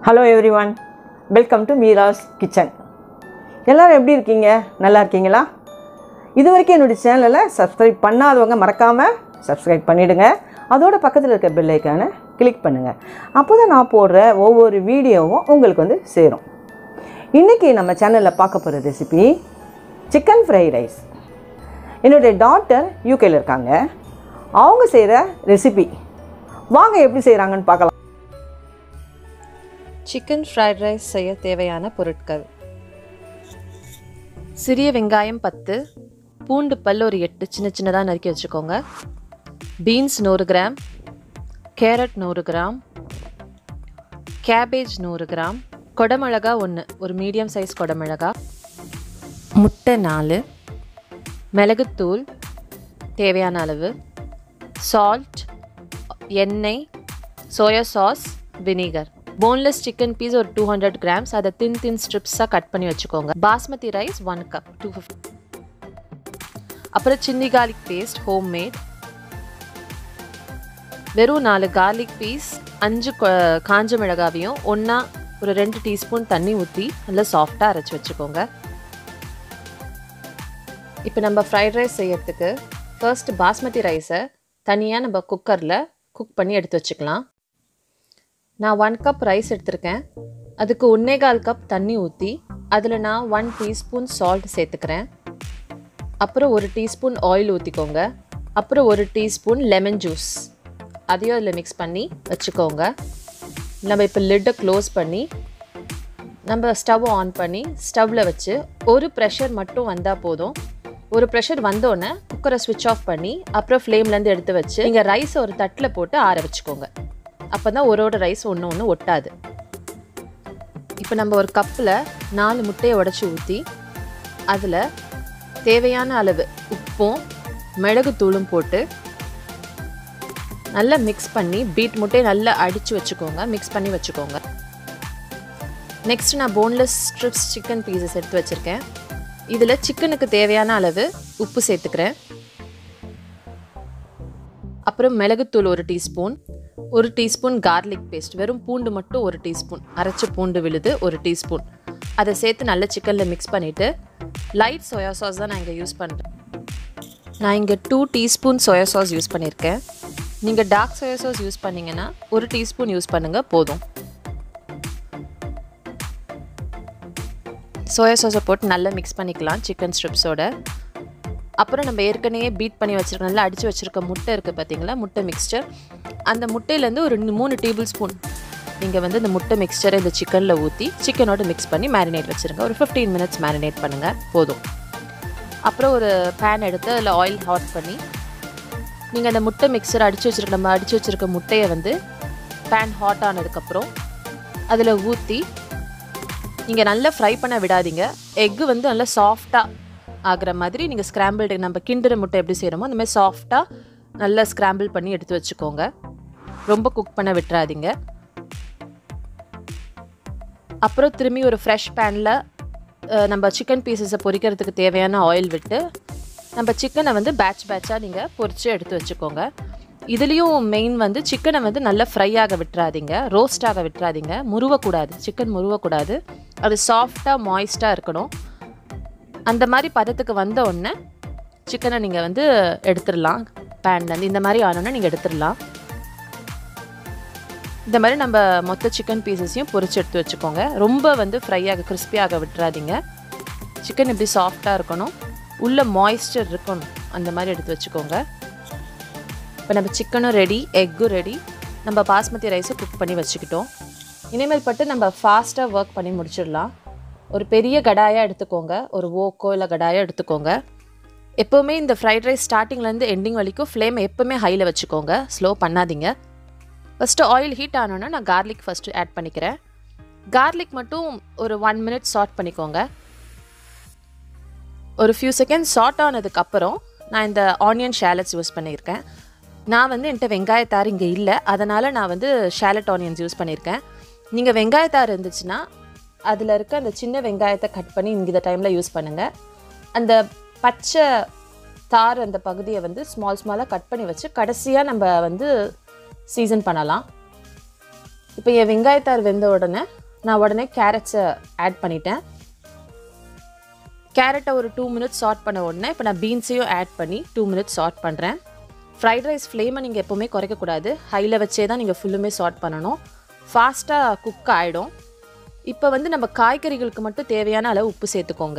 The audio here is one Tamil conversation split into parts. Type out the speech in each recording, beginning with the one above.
Hello everyone welcome to Meera's kitchen எல்லோரும் எப்படி இருக்கீங்க நல்லா இருக்கீங்களா இது வரைக்கும் என்னுடைய சேனலை சப்ஸ்கிரைப் பண்ணாதவங்க மறக்காமல் சப்ஸ்கிரைப் பண்ணிவிடுங்க அதோட பக்கத்தில் இருக்க பெல் ஐக்கானை கிளிக் பண்ணுங்கள் அப்போ தான் நான் போடுற ஒவ்வொரு வீடியோவும் உங்களுக்கு வந்து சேரும் இன்றைக்கி நம்ம சேனலில் பார்க்க போகிற ரெசிபி சிக்கன் ஃப்ரை ரைஸ் என்னுடைய டாட்டர் யூகேல இருக்காங்க அவங்க செய்கிற ரெசிபி வாங்க எப்படி செய்கிறாங்கன்னு பார்க்கலாம் சிக்கன் ஃப்ரைட் ரைஸ் செய்ய தேவையான பொருட்கள் சிறிய வெங்காயம் பத்து பூண்டு பல் ஒரு எட்டு சின்ன சின்னதாக நறுக்கி வச்சுக்கோங்க பீன்ஸ் நூறு கிராம் கேரட் நூறு கிராம் கேபேஜ் நூறு கிராம் கொடமிளகா ஒன்று ஒரு மீடியம் சைஸ் கொடமிளகா முட்டை நாலு மிளகுத்தூள் தேவையான அளவு சால்ட் எண்ணெய் soya sauce vinegar boneless chicken piece ஒரு டூ ஹண்ட்ரட் கிராம்ஸ் அதை தின் தின் ஸ்ட்ரிப்ஸாக கட் பண்ணி வச்சுக்கோங்க basmati rice one cup two fifty அப்புறம் சின்னி கார்லிக் பேஸ்ட் ஹோம் மேட் வெறும் நாலு கார்லிக் பீஸ் அஞ்சு கொ- காஞ்ச மிளகாவையும் ஒன்றா ஒரு ரெண்டு டீஸ்பூன் தண்ணி ஊற்றி நல்லா சாஃப்டாக அரைச்சி வச்சுக்கோங்க இப்போ நம்ம ஃப்ரைட் ரைஸ் செய்யறதுக்கு ஃபர்ஸ்ட் பாஸ்மதி ரைஸை தனியாக நம்ம குக்கரில் குக் பண்ணி எடுத்து வச்சுக்கலாம் நான் ஒன் கப் ரைஸ் எடுத்திருக்கேன் அதுக்கு ஒன்னே கால் கப் தண்ணி ஊற்றி அதில் நான் ஒன் டீஸ்பூன் சால்ட் சேர்த்துக்கிறேன் அப்புறம் ஒரு டீஸ்பூன் ஆயில் ஊற்றிக்கோங்க அப்புறம் ஒரு டீஸ்பூன் லெமன் ஜூஸ் அதையும் அதில் மிக்ஸ் பண்ணி வச்சுக்கோங்க நம்ம இப்போ லிட்டை க்ளோஸ் பண்ணி நம்ம ஸ்டவ் ஆன் பண்ணி ஸ்டவ்வில் வச்சு ஒரு ப்ரெஷர் மட்டும் வந்தால் போதும் ஒரு ப்ரெஷர் வந்தோடனே குக்கரை ஸ்விட்ச் ஆஃப் பண்ணி அப்புறம் ஃப்ளேம்லேருந்து எடுத்து வச்சு நீங்கள் ரைஸை ஒரு தட்டில் போட்டு ஆற வச்சுக்கோங்க அப்போ தான் ஒரோட ரைஸ் ஒன்று ஒன்று ஒட்டாது இப்போ நம்ம ஒரு கப்பில் நாலு முட்டையை உடச்சி ஊற்றி அதில் தேவையான அளவு உப்பும் மிளகுத்தூளும் போட்டு நல்லா மிக்ஸ் பண்ணி பீட் முட்டையை நல்லா அடித்து வச்சுக்கோங்க மிக்ஸ் பண்ணி வச்சுக்கோங்க நெக்ஸ்ட் நான் போன்லெஸ் ஸ்ட்ரிப்ஸ் சிக்கன் பீசஸ் எடுத்து வச்சுருக்கேன் இதில் சிக்கனுக்கு தேவையான அளவு உப்பு சேர்த்துக்கிறேன் அப்புறம் மிளகுத்தூள் ஒரு டீஸ்பூன் ஒரு டீஸ்பூன் கார்லிக் பேஸ்ட் வெறும் பூண்டு மட்டும் ஒரு டீஸ்பூன் அரைச்ச பூண்டு விழுது ஒரு டீஸ்பூன் அதை சேர்த்து நல்லா சிக்கனில் மிக்ஸ் பண்ணிவிட்டு லைட் சோயா சாஸ் தான் நான் இங்கே யூஸ் பண்ணுறேன் நான் இங்கே two teaspoon soya sauce use பண்ணியிருக்கேன் நீங்கள் டார்க் சோயா சாஸ் யூஸ் பண்ணீங்கன்னா ஒரு டீஸ்பூன் யூஸ் பண்ணுங்கள் போதும் சோயா சாஸை போட்டு நல்லா மிக்ஸ் பண்ணிக்கலாம் சிக்கன் ஸ்ட்ரிப்ஸோட அப்புறம் நம்ம ஏற்கனவே பீட் பண்ணி வச்சுருக்க நல்லா அடித்து வச்சுருக்க முட்டை இருக்குது பார்த்தீங்களா முட்டை மிக்ஸ்சர் அந்த முட்டையிலேருந்து ஒரு மூணு டேபிள் ஸ்பூன் நீங்கள் வந்து இந்த முட்டை மிக்ஸ்சரை இந்த சிக்கனில் ஊற்றி சிக்கனோட மிக்ஸ் பண்ணி மேரினேட் வச்சுருங்க ஒரு ஃபிஃப்டீன் மினிட்ஸ் மேரினேட் பண்ணுங்கள் போதும் அப்புறம் ஒரு பேன் எடுத்து அதில் ஆயில் ஹாட் பண்ணி நீங்கள் அந்த முட்டை மிக்சர் அடித்து வச்சுருக்க நம்ம அடித்து வச்சுருக்க முட்டையை வந்து பேன் ஹாட் ஆனதுக்கப்புறம் அதில் ஊற்றி நீங்கள் நல்லா ஃப்ரை பண்ண விடாதீங்க எக்கு வந்து நல்லா சாஃப்டாக ஆகுற மாதிரி நீங்கள் ஸ்க்ராம்பிள்டு நம்ம கிண்டுற முட்டை எப்படி செய்கிறோமோ அந்த மாதிரி சாஃப்டாக நல்லா ஸ்க்ராம்பிள் பண்ணி எடுத்து வச்சுக்கோங்க ரொம்ப குக் பண்ண விட்டுறாதீங்க அப்புறம் திரும்பி ஒரு ஃப்ரெஷ் பேனில் நம்ம சிக்கன் பீசஸை பொரிக்கிறதுக்கு தேவையான ஆயில் விட்டு நம்ம சிக்கனை வந்து பேட்ச் பேட்சாக நீங்கள் பொரித்து எடுத்து வச்சுக்கோங்க இதுலேயும் மெயின் வந்து சிக்கனை வந்து நல்லா ஃப்ரை ஆக விட்டுறாதீங்க ரோஸ்ட் ஆக விட்டுறாதீங்க முருவக்கூடாது சிக்கன் முருவக்கூடாது அது சாஃப்டாக மாய்ஸ்டாக இருக்கணும் அந்த மாதிரி பதத்துக்கு வந்த உடனே சிக்கனை நீங்கள் வந்து எடுத்துடலாம் பேன்லேருந்து இந்த மாதிரி ஆனோன்னே நீங்கள் எடுத்துடலாம் இந்த மாதிரி நம்ம மொத்த சிக்கன் பீசஸையும் பொரிச்சு எடுத்து வச்சுக்கோங்க ரொம்ப வந்து ஃப்ரை ஆக கிறிஸ்பியாக விட்டுறாதீங்க சிக்கன் இப்படி சாஃப்டாக இருக்கணும் உள்ள மாய்ஸ்சர் இருக்கணும் அந்த மாதிரி எடுத்து வச்சுக்கோங்க இப்போ நம்ம சிக்கனும் ரெடி எக்கும் ரெடி நம்ம பாஸ்மதி ரைஸும் குக் பண்ணி வச்சுக்கிட்டோம் இனிமேல் பட்டு நம்ம ஃபாஸ்ட்டாக ஒர்க் பண்ணி முடிச்சிடலாம் ஒரு பெரிய கடாயாக எடுத்துக்கோங்க ஒரு ஓக்கோ இல்லை கடாயோ எடுத்துக்கோங்க எப்போவுமே இந்த ஃப்ரைட் ரைஸ் ஸ்டார்டிங்லேருந்து எண்டிங் வரைக்கும் ஃப்ளேம் எப்போவுமே ஹையில் வச்சுக்கோங்க ஸ்லோ பண்ணாதீங்க ஃபஸ்ட்டு ஆயில் ஹீட் ஆனோன்னா நான் கார்லிக் ஃபஸ்ட்டு ஆட் பண்ணிக்கிறேன் கார்லிக் மட்டும் ஒரு ஒன் மினிட் சாட் பண்ணிக்கோங்க ஒரு ஃபியூ செகண்ட் சாட் ஆனதுக்கப்புறம் நான் இந்த ஆனியன் ஷேலட்ஸ் யூஸ் பண்ணியிருக்கேன் நான் வந்து என்கிட்ட வெங்காயத்தார் இங்கே இல்லை அதனால் நான் வந்து ஷேலட் ஆனியன்ஸ் யூஸ் பண்ணியிருக்கேன் நீங்கள் வெங்காயத்தார் இருந்துச்சுன்னா அதில் இருக்க அந்த சின்ன வெங்காயத்தை கட் பண்ணி இந்த டைமில் யூஸ் பண்ணுங்கள் அந்த பச்சை தார் அந்த பகுதியை வந்து ஸ்மால் ஸ்மாலாக கட் பண்ணி வச்சு கடைசியாக நம்ம வந்து சீசன் பண்ணலாம் இப்போ என் வெங்காயத்தார் வெந்த உடனே நான் உடனே கேரட்ஸை ஆட் பண்ணிட்டேன் கேரட்டை ஒரு டூ மினிட்ஸ் சார்ட் பண்ண உடனே இப்போ நான் பீன்ஸையும் ஆட் பண்ணி டூ மினிட்ஸ் சார்ட் பண்ணுறேன் ஃப்ரைட் ரைஸ் ஃப்ளேமை நீங்கள் எப்போவுமே குறைக்கக்கூடாது ஹையில் வச்சே தான் நீங்கள் ஃபுல்லுமே சார்ட் பண்ணணும் ஃபாஸ்ட்டாக குக் ஆகிடும் இப்போ வந்து நம்ம காய்கறிகளுக்கு மட்டும் தேவையான அளவு உப்பு சேர்த்துக்கோங்க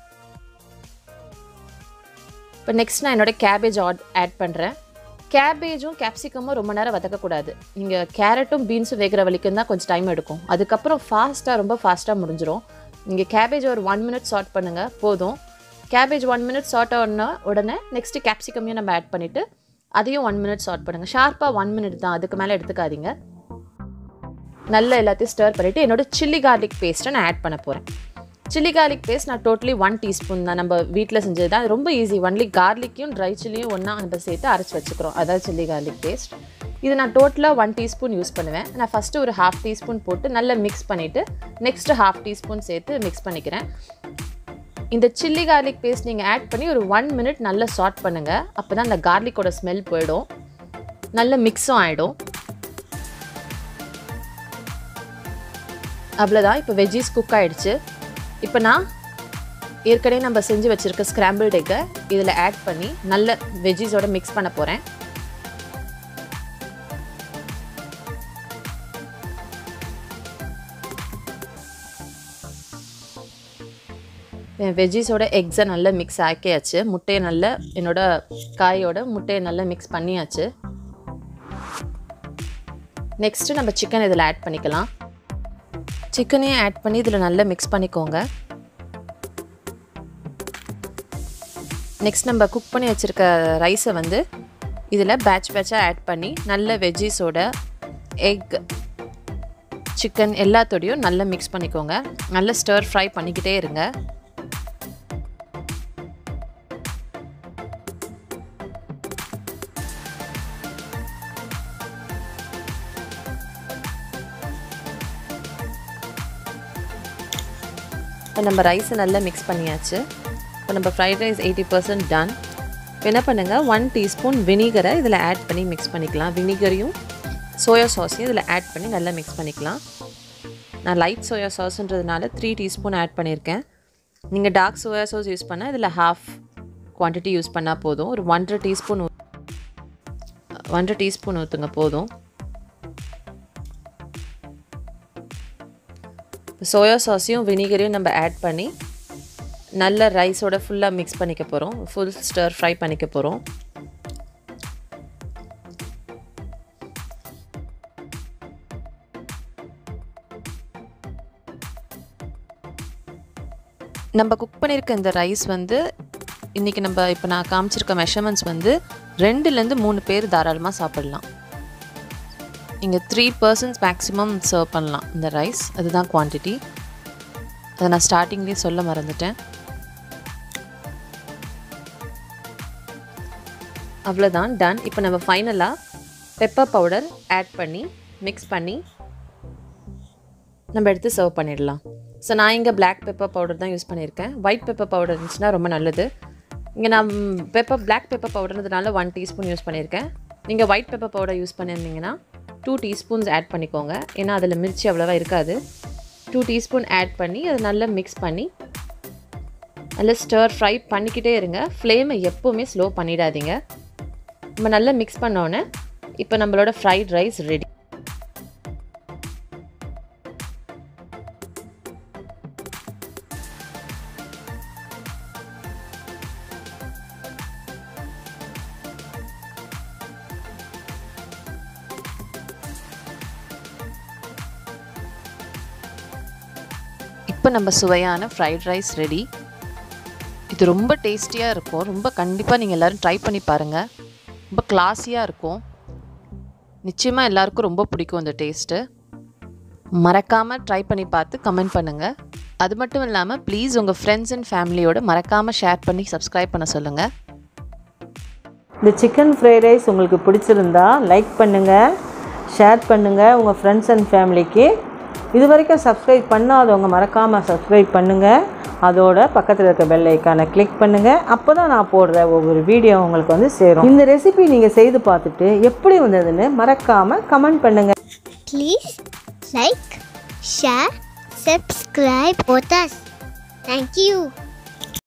இப்போ நெக்ஸ்ட் நான் என்னோட கேபேஜ் ஆட் ஆட் பண்ணுறேன் கேபேஜும் கேப்சிகமும் ரொம்ப நேரம் வதக்கக்கூடாது நீங்கள் கேரட்டும் பீன்ஸும் வேகிற வரைக்கும் தான் கொஞ்சம் டைம் எடுக்கும் அதுக்கப்புறம் ஃபாஸ்ட்டாக ரொம்ப ஃபாஸ்ட்டாக முடிஞ்சிடும் நீங்கள் கேபேஜ் ஒரு ஒன் மினிட் சார்ட் பண்ணுங்கள் போதும் கேபேஜ் ஒன் மினிட் சார்ட் ஆன உடனே நெக்ஸ்ட்டு கேப்சிகமையும் நம்ம ஆட் பண்ணிவிட்டு அதையும் ஒன் மினிட் சார்ட் பண்ணுங்கள் ஷார்ப்பாக ஒன் மினிட் தான் அதுக்கு மேலே எடுத்துக்காதீங்க நல்லா எல்லாத்தையும் ஸ்டர் பண்ணிவிட்டு என்னோட சில்லி கார்லிக் பேஸ்ட்டை நான் ஆட் பண்ண போகிறேன் சில்லி கார்லிக் பேஸ்ட் நான் டோட்டலி ஒன் டீஸ்பூன் தான் நம்ம வீட்டில் செஞ்சது தான் ரொம்ப ஈஸி ஒன்லி கார்லிக்கையும் ட்ரை சில்லியும் ஒன்றா நம்ம சேர்த்து அரைச்சி வச்சுக்கிறோம் அதான் சில்லி கார்லிக் பேஸ்ட் இது நான் டோட்டலாக ஒன் டீஸ்பூன் யூஸ் பண்ணுவேன் நான் ஃபஸ்ட்டு ஒரு ஹாஃப் டீஸ்பூன் போட்டு நல்லா மிக்ஸ் பண்ணிவிட்டு நெக்ஸ்ட்டு ஹாஃப் டீஸ்பூன் சேர்த்து மிக்ஸ் பண்ணிக்கிறேன் இந்த சில்லி கார்லிக் பேஸ்ட் நீங்கள் ஆட் பண்ணி ஒரு ஒன் மினிட் நல்லா சாட் பண்ணுங்கள் அப்போ தான் அந்த கார்லிக்கோட ஸ்மெல் போயிடும் நல்ல மிக்ஸும் ஆகிடும் அவ்வளோதான் இப்போ வெஜ்ஜீஸ் குக் ஆகிடுச்சு இப்போ நான் ஏற்கனவே நம்ம செஞ்சு வச்சுருக்க ஸ்க்ராம்பிள்ட் எக்கை இதில் ஆட் பண்ணி நல்ல வெஜ்ஜீஸோட மிக்ஸ் பண்ண போகிறேன் என் வெஜ்ஜீஸோட எக்ஸை நல்லா மிக்ஸ் ஆக்கியாச்சு முட்டையை நல்லா என்னோட காயோட முட்டையை நல்லா மிக்ஸ் பண்ணியாச்சு நெக்ஸ்ட்டு நம்ம சிக்கன் இதில் ஆட் பண்ணிக்கலாம் சிக்கனையும் ஆட் பண்ணி இதில் நல்லா மிக்ஸ் பண்ணிக்கோங்க நெக்ஸ்ட் நம்ம குக் பண்ணி வச்சுருக்க ரைஸை வந்து இதில் பேட்ச் பேட்சாக ஆட் பண்ணி நல்ல வெஜ்ஜீஸோட எக் சிக்கன் எல்லாத்தோடையும் நல்லா மிக்ஸ் பண்ணிக்கோங்க நல்லா ஸ்டர் ஃப்ரை பண்ணிக்கிட்டே இருங்க இப்போ நம்ம ரைஸை நல்லா மிக்ஸ் பண்ணியாச்சு இப்போ நம்ம fried rice eighty percent done இப்போ என்ன பண்ணுங்கள் ஒன் டீஸ்பூன் வினிகரை இதில் ஆட் பண்ணி மிக்ஸ் பண்ணிக்கலாம் வினிகரையும் சோயா சாஸையும் இதில் ஆட் பண்ணி நல்லா மிக்ஸ் பண்ணிக்கலாம் நான் லைட் சோயா சாஸ்ன்றதுனால த்ரீ டீஸ்பூன் ஆட் பண்ணியிருக்கேன் நீங்கள் டார்க் சோயா சாஸ் யூஸ் பண்ணால் இதில் ஹாஃப் குவான்டிட்டி யூஸ் பண்ணால் போதும் ஒரு ஒன்றரை டீஸ்பூன் ஒன்றரை டீஸ்பூன் ஊற்றுங்க போதும் சோயா சாஸையும் வினிகரையும் நம்ம ஆட் பண்ணி நல்ல ரைஸோட ஃபுல்லாக மிக்ஸ் பண்ணிக்க போகிறோம் ஃபுல் ஸ்டர் ஃப்ரை பண்ணிக்க போகிறோம் நம்ம குக் பண்ணியிருக்க இந்த ரைஸ் வந்து இன்றைக்கி நம்ம இப்போ நான் காமிச்சிருக்க மெஷர்மெண்ட்ஸ் வந்து ரெண்டுலேருந்து மூணு பேர் தாராளமாக சாப்பிடலாம் இங்கே த்ரீ பர்சன்ஸ் மேக்ஸிமம் சர்வ் பண்ணலாம் இந்த ரைஸ் அதுதான் குவான்டிட்டி அதை நான் ஸ்டார்டிங்லேயே சொல்ல மறந்துட்டேன் அவ்வளோதான் டன் இப்போ நம்ம ஃபைனலாக பெப்பர் பவுடர் ஆட் பண்ணி மிக்ஸ் பண்ணி நம்ம எடுத்து சர்வ் பண்ணிடலாம் ஸோ நான் இங்கே பிளாக் பெப்பர் பவுடர் தான் யூஸ் பண்ணியிருக்கேன் ஒயிட் பெப்பர் பவுடர் இருந்துச்சுன்னா ரொம்ப நல்லது இங்கே நான் பெப்பர் பிளாக் பெப்பர் பவுடர்ன்றதுனால ஒன் டீஸ்பூன் யூஸ் பண்ணியிருக்கேன் நீங்கள் ஒயிட் பெப்பர் பவுடர் யூஸ் பண்ணியிருந்தீங்கன்னா டூ டீஸ்பூன்ஸ் ஆட் பண்ணிக்கோங்க ஏன்னா அதில் மிர்ச்சி அவ்வளோவா இருக்காது டூ டீஸ்பூன் ஆட் பண்ணி அதை நல்லா மிக்ஸ் பண்ணி நல்லா ஸ்டர் ஃப்ரை பண்ணிக்கிட்டே இருங்க ஃப்ளேமை எப்போவுமே ஸ்லோ பண்ணிடாதீங்க நம்ம நல்லா மிக்ஸ் பண்ணோன்னே இப்போ நம்மளோட ஃப்ரைட் ரைஸ் ரெடி இப்போ நம்ம சுவையான ஃப்ரைட் ரைஸ் ரெடி இது ரொம்ப டேஸ்டியாக இருக்கும் ரொம்ப கண்டிப்பாக நீங்கள் எல்லோரும் ட்ரை பண்ணி பாருங்கள் ரொம்ப கிளாஸியாக இருக்கும் நிச்சயமாக எல்லாருக்கும் ரொம்ப பிடிக்கும் இந்த டேஸ்ட்டு மறக்காமல் ட்ரை பண்ணி பார்த்து கமெண்ட் பண்ணுங்கள் அது மட்டும் இல்லாமல் ப்ளீஸ் உங்கள் ஃப்ரெண்ட்ஸ் அண்ட் ஃபேமிலியோட மறக்காமல் ஷேர் பண்ணி சப்ஸ்கிரைப் பண்ண சொல்லுங்கள் இந்த சிக்கன் ஃப்ரைட் ரைஸ் உங்களுக்கு பிடிச்சிருந்தா லைக் பண்ணுங்கள் ஷேர் பண்ணுங்கள் உங்கள் ஃப்ரெண்ட்ஸ் அண்ட் ஃபேமிலிக்கு இது வரைக்கும் சப்ஸ்கிரைப் பண்ணாதவங்க மறக்காமல் சப்ஸ்கிரைப் பண்ணுங்கள் அதோட பக்கத்தில் இருக்க பெல் ஐக்கானை கிளிக் பண்ணுங்கள் அப்போ தான் நான் போடுற ஒவ்வொரு வீடியோ உங்களுக்கு வந்து சேரும் இந்த ரெசிபி நீங்கள் செய்து பார்த்துட்டு எப்படி வந்ததுன்னு மறக்காமல் கமெண்ட் பண்ணுங்கள் Please like, share, subscribe with us. Thank you.